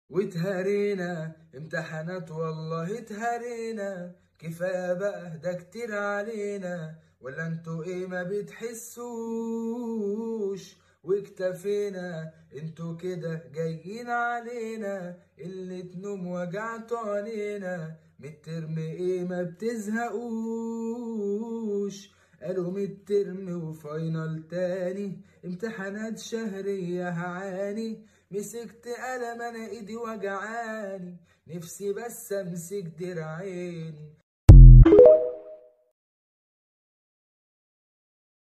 واتهرينا امتحانات والله اتهرينا كفاية بقى ده كتير علينا ولا انتوا ايه ما بتحسوش واكتفينا انتوا كده جايين علينا اللي تنوم وجعتوا علينا من الترم ايه ما بتزهقوش قالوا ميد ترم وفاينل تاني امتحانات شهرية هعاني مسكت قلم انا ايدي وجعاني نفسي بس امسك درعين